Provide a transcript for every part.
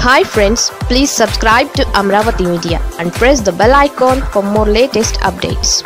hi friends please subscribe to Amaravati media and press the bell icon for more latest updates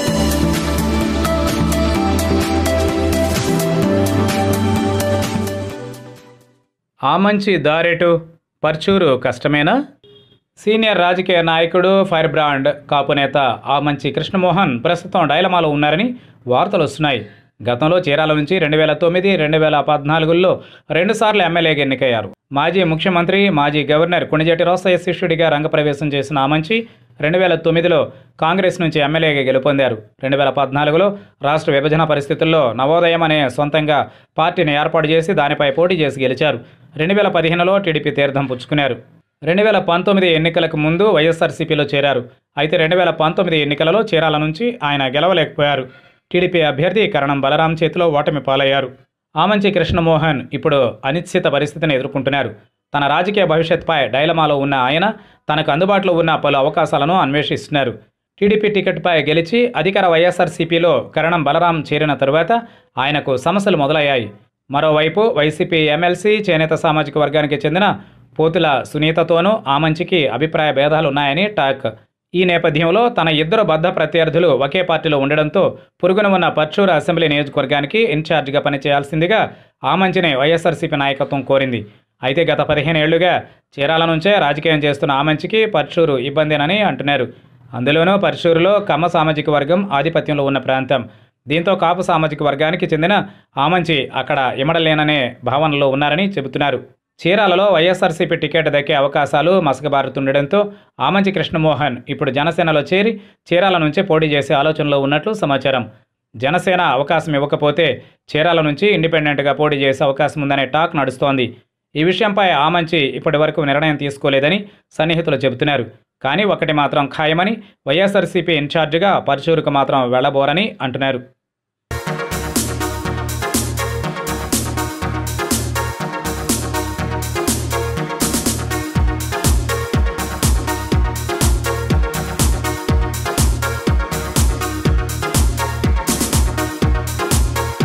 ఆ మంచి దారెటు Parchur కష్టమేనా senior రాజకీయ నాయకుడు fire brand కాపు నేత ఆ మంచి కృష్ణమోహన్ ప్రస్తుతం డైలమాలో ఉన్నారని వార్తలు వస్తున్నాయి గతంలో చీరాల నుంచి రెండు వేల తొమ్మిది రెండు వేల పద్నాలుగులో రెండుసార్లు ఎమ్మెల్యేగా ఎన్నికయ్యారు మాజీ ముఖ్యమంత్రి మాజీ గవర్నర్ కొణిజేటి రోసయ్య శిష్యుడిగా రంగప్రవేశం చేసిన ఆమంచి రెండు వేల తొమ్మిదిలో కాంగ్రెస్ నుంచి ఎమ్మెల్యేగా గెలుపొందారు రెండు వేల పద్నాలుగులో రాష్ట్ర విభజన పరిస్థితుల్లో నవోదయం అనే సొంతంగా పార్టీని ఏర్పాటు చేసి దానిపై పోటీ చేసి గెలిచారు రెండు వేల పదిహేనులో టీడీపీ తీర్థం పుచ్చుకున్నారు రెండు వేల పంతొమ్మిది ఎన్నికలకు ముందు వైఎస్ఆర్సీపీలో చేరారు అయితే రెండు వేల పంతొమ్మిది ఎన్నికలలో చీరాల నుంచి ఆయన గెలవలేకపోయారు టీడీపీ అభ్యర్థి కరణం బలరాం చేతిలో ఓటమి పాలయ్యారు ఆమంచి కృష్ణమోహన్ ఇప్పుడు అనిశ్చిత పరిస్థితిని ఎదుర్కొంటున్నారు తన రాజకీయ భవిష్యత్పై డైలమాలో ఉన్న ఆయన తనకు అందుబాటులో ఉన్న పలు అవకాశాలను అన్వేషిస్తున్నారు టీడీపీ టికెట్పై గెలిచి అధికార వైఎస్ఆర్సీపీలో కరణం బలరాం చేరిన తరువాత ఆయనకు సమస్యలు మొదలయ్యాయి మరోవైపు వైసీపీ ఎమ్మెల్సీ చేనేత సామాజిక వర్గానికి చెందిన పోతుల సునీతతోనూ ఆమంచికి అభిప్రాయ భేదాలున్నాయని టాక్ ఈ నేపథ్యంలో తన ఇద్దరు బద్ధ ప్రత్యర్థులు ఒకే పార్టీలో ఉండడంతో పొరుగున ఉన్న పర్చూరు అసెంబ్లీ నియోజకవర్గానికి ఇన్ఛార్జిగా పనిచేయాల్సిందిగా ఆమంచిని వైఎస్ఆర్సీపీ నాయకత్వం కోరింది అయితే గత పదిహేను ఏళ్లుగా చీరాల నుంచే రాజకీయం చేస్తున్న ఆమంచికి పర్చూరు ఇబ్బందేనని అంటున్నారు అందులోనూ పర్చూరులో కమ్మ సామాజిక వర్గం ఆధిపత్యంలో ఉన్న ప్రాంతం దీంతో కాపు సామాజిక వర్గానికి చెందిన ఆమంచి అక్కడ ఇమడలేననే భావనలో ఉన్నారని చెబుతున్నారు చీరాలలో వైఎస్ఆర్సీపీ టికెట్ దక్కే అవకాశాలు మసకబారుతుండడంతో ఆమంచి కృష్ణమోహన్ ఇప్పుడు జనసేనలో చేరి చీరాల నుంచే పోటీ చేసే ఆలోచనలో ఉన్నట్లు సమాచారం జనసేన అవకాశం ఇవ్వకపోతే చీరాల నుంచి ఇండిపెండెంట్గా పోటీ చేసే అవకాశం ఉందనే టాక్ నడుస్తోంది ఈ విషయంపై ఆమంచి ఇప్పటి వరకు నిర్ణయం తీసుకోలేదని సన్నిహితులు చెబుతున్నారు కానీ ఒకటి మాత్రం ఖాయమని వైఎస్ఆర్సీపీ ఇన్ఛార్జిగా పర్చూరుకు మాత్రం వెళ్లబోరని అంటున్నారు